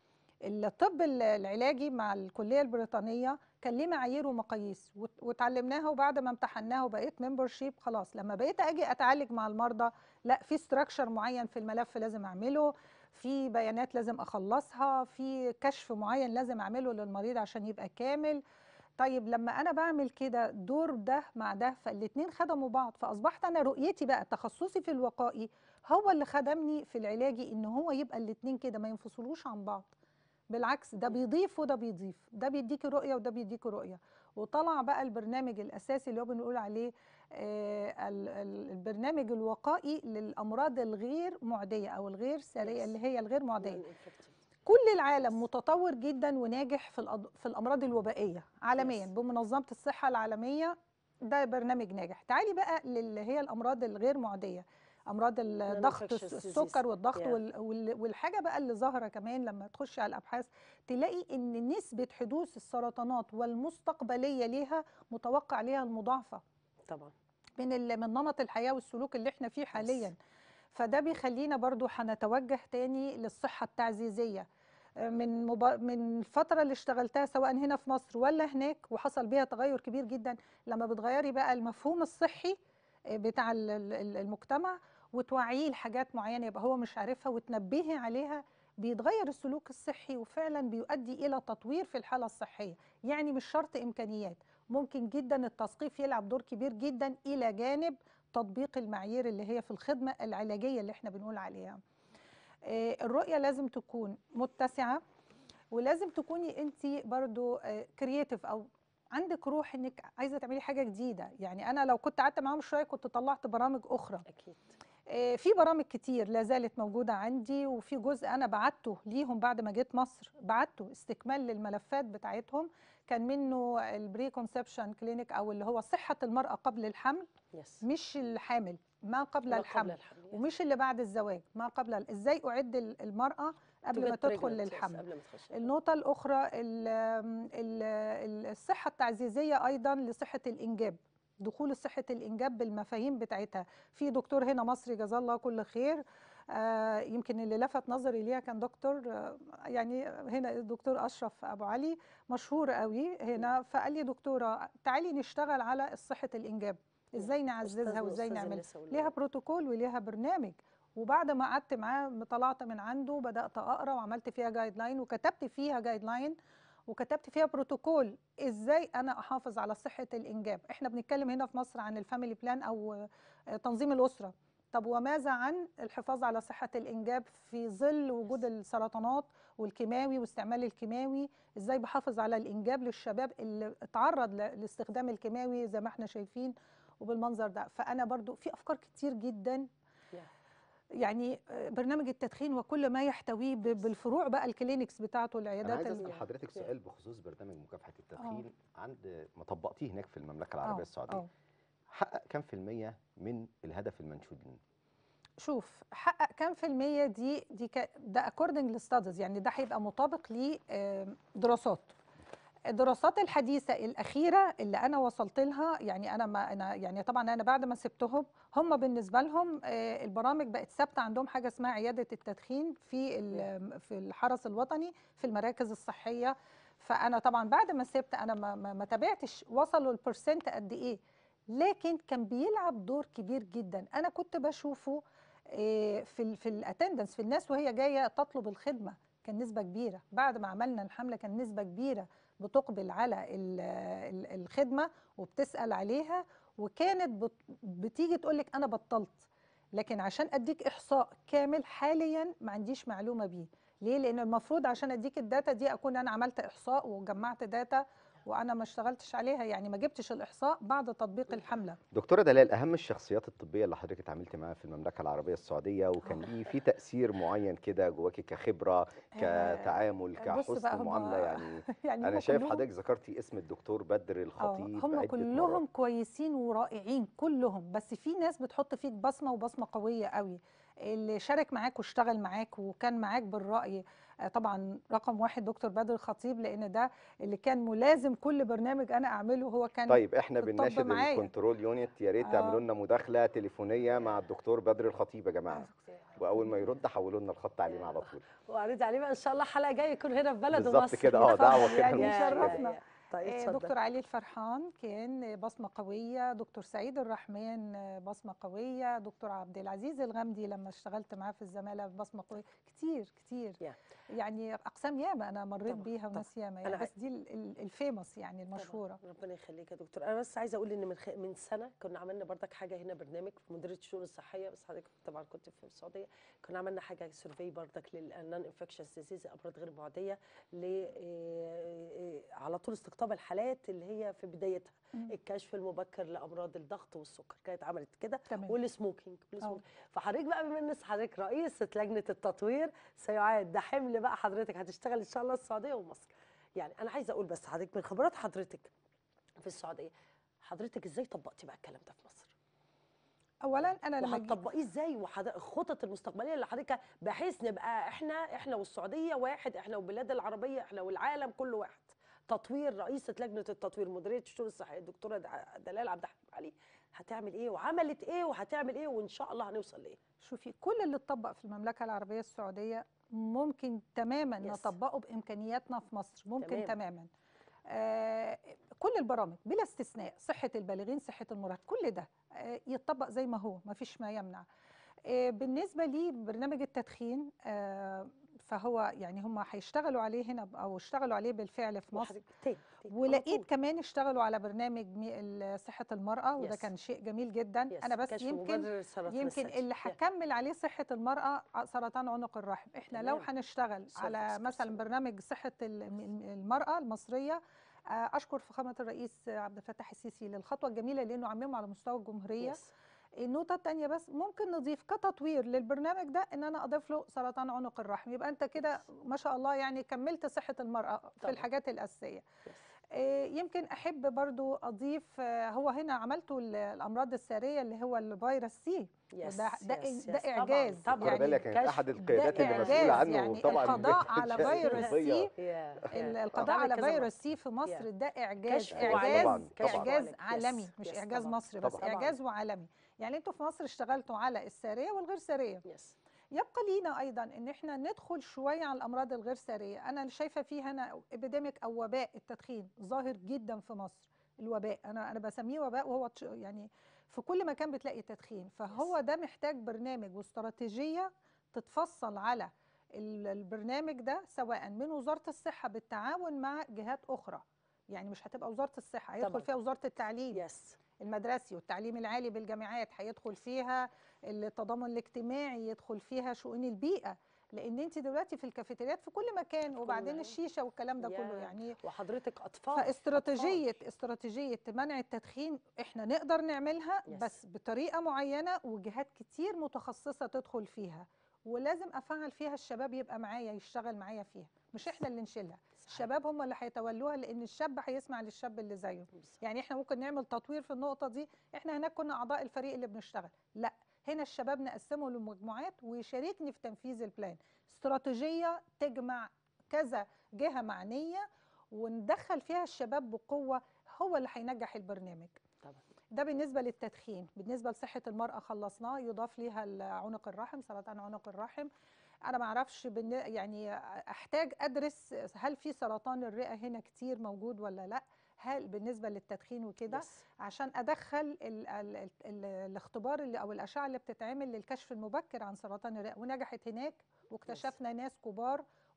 الطب ال- العلاجي مع الكليه البريطانيه كان ليه معايير ومقاييس وت- واتعلمناها وبعد ما امتحناها وبقيت ممبرشيب خلاص لما بقيت اجي اتعالج مع المرضى لا في ستراكشر معين في الملف لازم اعمله في بيانات لازم اخلصها في كشف معين لازم اعمله للمريض عشان يبقى كامل طيب لما انا بعمل كده دور ده مع ده فالاتنين خدموا بعض فاصبحت انا رؤيتي بقى تخصصي في الوقائي هو اللي خدمني في العلاجي ان هو يبقى الاتنين كده ما ينفصلوش عن بعض بالعكس ده بيضيف وده بيضيف ده بيديكي رؤيه وده بيديكي رؤيه وطلع بقى البرنامج الاساسي اللي هو بنقول عليه آه، ال- ال- البرنامج الوقائي للامراض الغير معديه او الغير ساريه Yes. اللي هي الغير معديه Non-infective. كل العالم متطور جدا وناجح في الأض- في الامراض الوبائيه عالميا Yes. بمنظمه الصحه العالميه ده برنامج ناجح تعالي بقى للي هي الامراض الغير معديه امراض الضغط Non-infectious الس- disease. السكر والضغط Yeah. وال- وال- والحاجه بقى اللي ظاهره كمان لما تخشي على الابحاث تلاقي ان نسبه حدوث السرطانات والمستقبليه ليها متوقع ليها المضاعفه طبعا من ال- من نمط الحياه والسلوك اللي احنا فيه حاليا فده بيخلينا برضو هنتوجه تاني للصحه التعزيزيه آه، من مبا... من الفتره اللي اشتغلتها سواء هنا في مصر ولا هناك وحصل بيها تغير كبير جدا لما بتغيري بقى المفهوم الصحي آه، بتاع ال- ال- ال- المجتمع وتوعيه لحاجات معينه يبقى هو مش عارفها وتنبهي عليها بيتغير السلوك الصحي وفعلا بيؤدي الى تطوير في الحاله الصحيه يعني مش شرط امكانيات ممكن جدا التثقيف يلعب دور كبير جدا الى جانب تطبيق المعايير اللي هي في الخدمه العلاجيه اللي احنا بنقول عليها آه، الرؤيه لازم تكون متسعه ولازم تكوني انت برضو كرييتيف او عندك روح انك عايزه تعملي حاجه جديده يعني انا لو كنت قعدت معاهم شويه كنت طلعت برامج اخرى اكيد آه، في برامج كتير لا زالت موجودة عندي وفي جزء أنا بعته ليهم بعد ما جيت مصر بعته استكمال للملفات بتاعتهم كان منه البري كونسبشن كلينيك أو اللي هو صحة المرأة قبل الحمل يس مش الحامل ما قبل ما الحمل الحمل yes. ومش اللي بعد الزواج ما قبل ال- ازاي أعد ال- المرأة To قبل ما get تدخل pregnant, yes. للحمل قبل ما تخش النقطة الأخرى ال- ال- ال- الصحة التعزيزية أيضا لصحة الإنجاب دخول صحة الإنجاب بالمفاهيم بتاعتها في دكتور هنا مصري جزاه الله كل خير آه، يمكن اللي لفت نظري ليها كان دكتور آه، يعني هنا الدكتور أشرف أبو علي مشهور قوي هنا فقال لي دكتورة تعالي نشتغل على صحة الإنجاب إزاي نعززها أستاذ وإزاي وأستاذ نعمل النساء والولاد. ليها بروتوكول وليها برنامج وبعد ما قعدت معاه طلعت من عنده بدات اقرا وعملت فيها جايد لاين وكتبت فيها جايد لاين وكتبت فيها بروتوكول ازاي انا احافظ على صحه الانجاب احنا بنتكلم هنا في مصر عن الفاميلي بلان او آه، تنظيم الاسره طب وماذا عن الحفاظ على صحه الانجاب في ظل وجود السرطانات والكيماوي واستعمال الكيماوي ازاي بحافظ على الانجاب للشباب اللي اتعرض ل- لاستخدام الكيماوي زي ما احنا شايفين وبالمنظر ده فانا برضو في افكار كتير جدا يعني آه، برنامج التدخين وكل ما يحتويه ب- بالفروع بقى الكلينكس بتاعته انا العيادات عايز ال- اسال ال- حضرتك Yeah. سؤال بخصوص برنامج مكافحه التدخين عند ما طبقتيه هناك في المملكه العربيه آه، السعوديه آه. حقق كام في المية من الهدف المنشود منه؟ شوف حقق كام في المية دي دي ك... ده اكوردنج لستادز يعني ده هيبقى مطابق لدراسات الدراسات الحديثة الأخيرة اللي أنا وصلت لها يعني أنا ما أنا يعني طبعا أنا بعد ما سبتهم هم بالنسبة لهم آه، البرامج بقت ثابتة عندهم حاجة اسمها عيادة التدخين في ال- في الحرس الوطني في المراكز الصحية فأنا طبعا بعد ما سبت أنا ما, ما, ما تابعتش وصلوا البرسنت قد إيه لكن كان بيلعب دور كبير جدا أنا كنت بشوفه آه، في ال في الاتندنس في الناس وهي جايه تطلب الخدمه كان نسبه كبيره بعد ما عملنا الحمله كان نسبه كبيره بتقبل على ال- ال- الخدمه وبتسال عليها وكانت بت- بتيجي تقول لك انا بطلت لكن عشان اديك احصاء كامل حاليا ما عنديش معلومه بيه ليه لان المفروض عشان اديك الداتا دي اكون انا عملت احصاء وجمعت داتا وانا ما اشتغلتش عليها يعني ما جبتش الاحصاء بعد تطبيق الحمله دكتوره دلال اهم الشخصيات الطبيه اللي حضرتك اتعاملتي معاها في المملكه العربيه السعوديه وكان ليه في تاثير معين كده جواكي كخبره كتعامل بص بقى كحسن هم- معامله يعني يعني انا هم شايف كلهم- حضرتك ذكرتي اسم الدكتور بدر آه، الخطيب هم عدة كلهم مرات. كويسين ورائعين كلهم بس في ناس بتحط فيك بصمه وبصمه قويه قوي اللي شارك معاك واشتغل معاك وكان معاك بالراي آه، طبعا رقم واحد دكتور بدر الخطيب لان ده اللي كان ملازم كل برنامج انا اعمله هو كان طيب احنا في الطب بنناشد معايا. الكنترول يونت يا ريت آه. تعملوا لنا مداخله تليفونيه مع الدكتور بدر الخطيب يا جماعه واول ما يرد حولوا لنا الخط عليه على طول وعرض عليه بقى ان شاء الله حلقه جايه يكون هنا في بلده بالظبط مصر كده اه دعوه كده يعني يا- لمصر. يا- شرفنا. يا. طيب آه، اتفضل دكتور علي الفرحان كان بصمة قوية دكتور سعيد الرحمن آه، بصمة قوية دكتور عبد العزيز الغامدي لما اشتغلت معاه في الزمالة بصمة قوية كتير كتير يا. يعني أقسام ياما أنا مريت طبعاً، بيها طبعاً. وناس ياما يعني أنا بس دي ال- ال- الفيموس يعني المشهورة طبعاً. ربنا يخليك يا دكتور انا بس عايزه اقول ان من خ... من سنه كنا عملنا بردك حاجه هنا برنامج في مديريه الشؤون الصحيه بس حضرتك طبعا كنت في السعوديه كنا عملنا حاجه سيرفي بردك للنون انفكشنز ديزيز امراض غير معديه ل إيه، على طول استقطاب الحالات اللي هي في بدايتها مم. الكشف المبكر لامراض الضغط والسكر كانت عملت كده تمام والسموكينج والسموكينج. فحضرتك بقى بما ان حضرتك رئيسه لجنه التطوير سيعاد ده حمل بقى حضرتك هتشتغل ان شاء الله السعوديه ومصر يعني انا عايزه اقول بس حضرتك من خبرات حضرتك في السعوديه حضرتك ازاي طبقتي بقى الكلام ده في مصر أولا أنا لما جيت وهتطبقيه ازاي والخطط المستقبليه اللي حضرتك بحيث نبقى احنا احنا والسعوديه واحد احنا والبلاد العربيه احنا والعالم كله واحد تطوير رئيسه لجنه التطوير مديريه الشؤون الصحيه الدكتوره دع- دلال عبد الحليم علي هتعمل ايه وعملت ايه وهتعمل ايه وان شاء الله هنوصل لايه شوفي كل اللي اتطبق في المملكة العربية السعودية ممكن تماما يس. نطبقه بإمكانياتنا في مصر ممكن تمام. تمام. تماما آه كل البرامج بلا استثناء صحة البالغين صحة المراهق كل ده آه يتطبق زي ما هو ما فيش ما يمنع آه بالنسبة لي برنامج التدخين آه فهو يعني هم هيشتغلوا عليه هنا او اشتغلوا عليه بالفعل في مصر وحضرتك- تاني تاني على ولقيت طول. كمان اشتغلوا على برنامج مي- ال- صحة المرأة وده يس. كان شيء جميل جدا يس، انا بس كشف يمكن مبرر سرطان يمكن الثدي. اللي يا. هكمل عليه صحة المرأة ع- سرطان عنق الرحم احنا لو تمام. هنشتغل صحة على السكر مثلا السوري. برنامج صحة ال- الم- المرأة المصرية آه، اشكر فخامة الرئيس عبد الفتاح السيسي للخطوة الجميلة لانه عممه على مستوى الجمهورية يس. النقطة التانية بس ممكن نضيف كتطوير للبرنامج ده ان انا اضيف له سرطان عنق الرحم يبقى انت كده ما شاء الله يعني كملت صحة المرأة في طبعاً. الحاجات الأساسية يس. آه، يمكن احب برضو اضيف آه، هو هنا عملته ال- الامراض الساريه اللي هو الفيروس سي يس. وده ده يس. ده يس. طبعاً. اعجاز طبعاً. دكتوره يعني داليا كانت كشف- احد ده القيادات اللي إعجاز مسؤوله عنه يعني طبعا القضاء على الشؤون فيروس الطبية. سي يا- ال- يا. القضاء عمل على كذا مرة. فيروس سي في مصر يا. ده اعجاز كشف اعجاز وعلاج. طبعاً، طبعاً. اعجاز يس. عالمي مش يس اعجاز طبعاً. مصري بس طبعاً. اعجاز وعالمي يعني انتوا في مصر اشتغلتوا على الساريه والغير ساريه يس يبقى لينا ايضا ان احنا ندخل شويه على الامراض الغير ساريه انا شايفه فيه هنا ابيديميك او وباء التدخين ظاهر جدا في مصر الوباء انا انا بسميه وباء وهو تش- يعني في كل مكان بتلاقي تدخين فهو Yes. ده محتاج برنامج واستراتيجيه تتفصل على ال- البرنامج ده سواء من وزاره الصحه بالتعاون مع جهات اخرى يعني مش هتبقى وزاره الصحه هيدخل طبعاً. فيها وزاره التعليم يس المدرسي والتعليم العالي بالجامعات هيدخل فيها التضامن الاجتماعي يدخل فيها شؤون البيئه لان انت دلوقتي في الكافيتريات في كل مكان وبعدين مكان. الشيشه والكلام ده كله يا. يعني وحضرتك اطفال فاستراتيجيه استراتيجيه منع التدخين احنا نقدر نعملها Yes. بس بطريقه معينه وجهات كتير متخصصه تدخل فيها ولازم افعل فيها الشباب يبقى معايا يشتغل معايا فيها مش احنا اللي نشيلها الشباب هم اللي هيتولوها لان الشاب هيسمع للشاب اللي زيه بالظبط. يعني احنا ممكن نعمل تطوير في النقطه دي احنا هناك كنا اعضاء الفريق اللي بنشتغل لا هنا الشباب نقسمه لمجموعات ويشاركني في تنفيذ البلان استراتيجيه تجمع كذا جهه معنيه وندخل فيها الشباب بقوه هو اللي هينجح البرنامج طبعا ده بالنسبه للتدخين بالنسبه لصحه المراه خلصناه يضاف ليها ال- عنق الرحم سرطان عنق الرحم انا ما اعرفش بالن- يعني احتاج ادرس هل في سرطان الرئه هنا كتير موجود ولا لا هل بالنسبه للتدخين وكده يس. عشان ادخل ال ال ال ال الاختبار اللي او الاشعه اللي بتتعمل للكشف المبكر عن سرطان الرئه ونجحت هناك واكتشفنا ناس كبار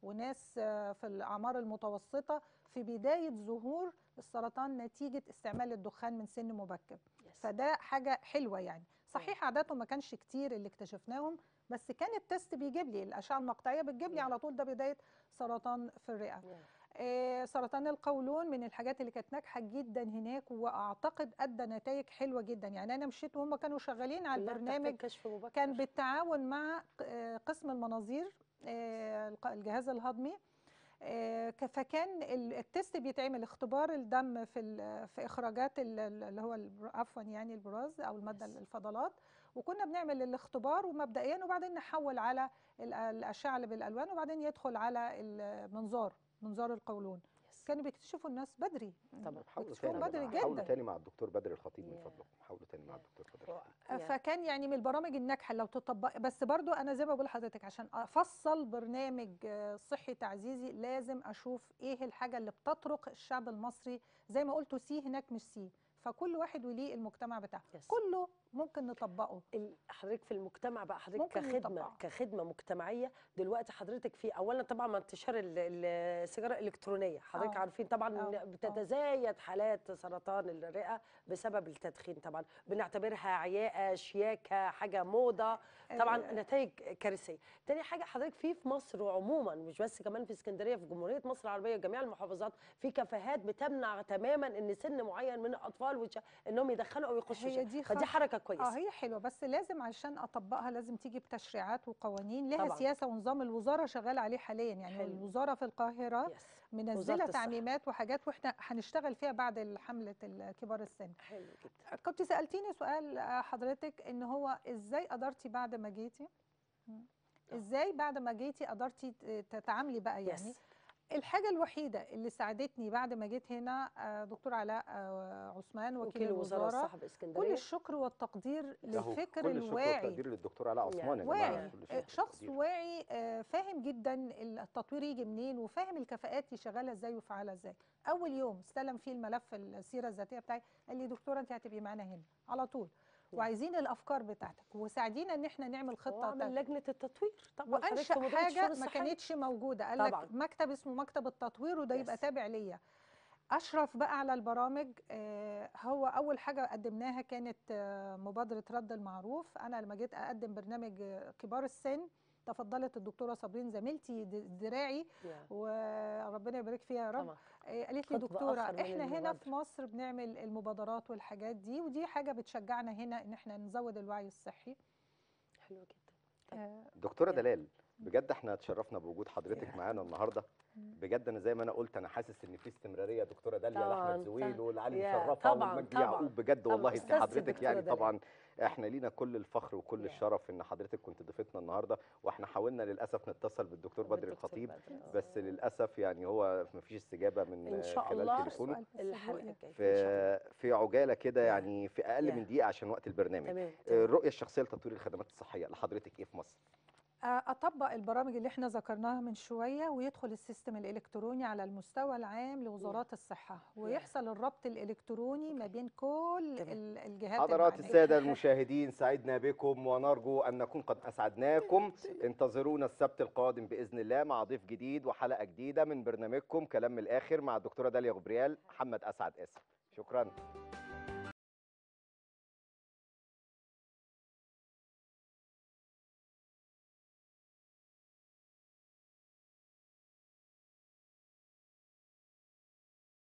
وناس آه، في الاعمار المتوسطه في بدايه ظهور السرطان نتيجه استعمال الدخان من سن مبكر يس. فده حاجه حلوه يعني صحيح عاداتهم ما كانش كتير اللي اكتشفناهم بس كان التست بيجيب لي الاشعه المقطعيه بتجيب لي نعم. على طول ده بدايه سرطان في الرئه نعم. آه، سرطان القولون من الحاجات اللي كانت ناجحه جدا هناك واعتقد ادى نتائج حلوه جدا يعني انا مشيت وهم كانوا شغالين على كلها بتحتاج البرنامج كشف مبكر كان بالتعاون مع آه، قسم المناظير آه، الق- الجهاز الهضمي آه، ك- فكان ال- التست بيتعمل اختبار الدم في ال- في اخراجات ال- ال- اللي هو البر- عفوا يعني البراز او الماده Yes. الفضلات وكنا بنعمل الاختبار ومبدئيا وبعدين نحول على ال- الاشعه اللي بالالوان وبعدين يدخل على المنظار منظار القولون يس. كانوا بيكتشفوا الناس بدري طبعا حاولوا بيكتشفوهم تاني بدري مع- حاولوا جدا تاني مع الدكتور بدر الخطيب من يا. فضلكم حاولوا تاني مع يا. الدكتور بدر الخطيب يا. فكان يعني من البرامج الناجحه لو تطبق بس برضو انا زي ما بقول لحضرتك عشان افصل برنامج آه، صحي تعزيزي لازم اشوف ايه الحاجه اللي بتطرق الشعب المصري زي ما قلتوا سي هناك مش سي فكل واحد وليه المجتمع بتاعه يس. كله ممكن نطبقه ال- حضرتك في المجتمع بقى حضرتك ممكن كخدمه يطبقها. كخدمه مجتمعيه دلوقتي حضرتك في اولا طبعا مع انتشار ال- ال- السيجاره الالكترونيه حضرتك آه. عارفين طبعا آه. إن بتتزايد حالات سرطان الرئه بسبب التدخين طبعا بنعتبرها عياقه شياكه حاجه موضه طبعا آه. نتائج كارثيه تاني حاجه حضرتك في في مصر عموما مش بس كمان في اسكندريه في جمهوريه مصر العربيه جميع المحافظات في كافيهات بتمنع تماما ان سن معين من الاطفال وش- انهم يدخلوا او يخشوا هي شيء. دي فدي خط- حركه كويسه اه هي حلوه بس لازم عشان اطبقها لازم تيجي بتشريعات وقوانين لها طبعاً. سياسه ونظام الوزاره شغاله عليه حاليا يعني حلو. الوزاره في القاهره يس منزله وزارة الصحة. تعميمات وحاجات واحنا هنشتغل فيها بعد حمله كبار السن حلو جدا كنت سألتيني سؤال آه، حضرتك ان هو ازاي قدرتي بعد ما جيتي مم. آه. ازاي بعد ما جيتي قدرتي ت- تتعاملي بقى يعني يس الحاجة الوحيدة اللي ساعدتني بعد ما جيت هنا آه، دكتور علاء آه، عثمان وكيل, وكيل الوزاره الوزارة صاحب كل اسكندريه الشكر والتقدير له للفكر كل الشكر الواعي والتقدير للدكتور علاء عثمان يا جماعه واعي كل الشكر آه، شخص والتقدير. واعي آه، فاهم جدا التطوير يجي منين وفاهم الكفاءات يشغلها ازاي ويفعلها ازاي اول يوم استلم فيه الملف السيره الذاتيه بتاعي قال لي دكتوره انت هتبقي معانا هنا على طول وعايزين الافكار بتاعتك وساعدينا ان احنا نعمل خطه وعمل لجنه التطوير طبعا حضرتك وانشا في مديرية الشؤون حاجه ما الصحية. كانتش موجوده قال طبعاً. لك مكتب اسمه مكتب التطوير وده يبقى يس. تابع ليا اشرف بقى على البرامج آه، هو اول حاجه قدمناها كانت آه، مبادره رد المعروف انا لما جيت اقدم برنامج آه، كبار السن تفضلت الدكتوره صابرين زميلتي د- دراعي يا. وربنا يبارك فيها يا رب طبعا آه، قالت لي خطوة دكتوره آخر من احنا هنا المبادرة. في مصر بنعمل المبادرات والحاجات دي ودي حاجه بتشجعنا هنا ان احنا نزود الوعي الصحي حلو جدا آه، دكتوره يا. دلال بجد احنا اتشرفنا بوجود حضرتك معانا النهارده بجد انا زي ما انا قلت انا حاسس ان في استمراريه دكتوره داليا طبعاً، لاحمد زويل طبعاً. والعلي يا، مشرفه طبعاً، والمجدي طبعاً. يعقوب بجد طبعاً، والله انت أستاذتي حضرتك الدكتورة يعني داليا. طبعا احنا لينا كل الفخر وكل يا. الشرف ان حضرتك كنت ضيفتنا النهارده واحنا حاولنا للاسف نتصل بالدكتور بدر بالدكتور الخطيب بدر، آه. بس للاسف يعني هو ما فيش استجابه من إن شاء خلال الله. تليفونه سؤال بس الحلقه الرؤية. الجايه إن شاء الله. في في عجاله كده يا. يعني في اقل يا. من دقيقه عشان وقت البرنامج تمام آه، تمام. الرؤيه الشخصيه لتطوير الخدمات الصحيه لحضرتك ايه في مصر آه، اطبق البرامج اللي احنا ذكرناها من شويه ويدخل السيستم الالكتروني على المستوى العام لوزارات الصحه ويحصل الربط الالكتروني ما بين كل تمام. ال- الجهات حضرات المعنية. السادة المشاهدين سعدنا بكم ونرجو أن نكون قد أسعدناكم انتظرونا السبت القادم بإذن الله مع ضيف جديد وحلقة جديدة من برنامجكم كلام من الآخر مع الدكتورة داليا غبريال محمد أسعد آسف شكرا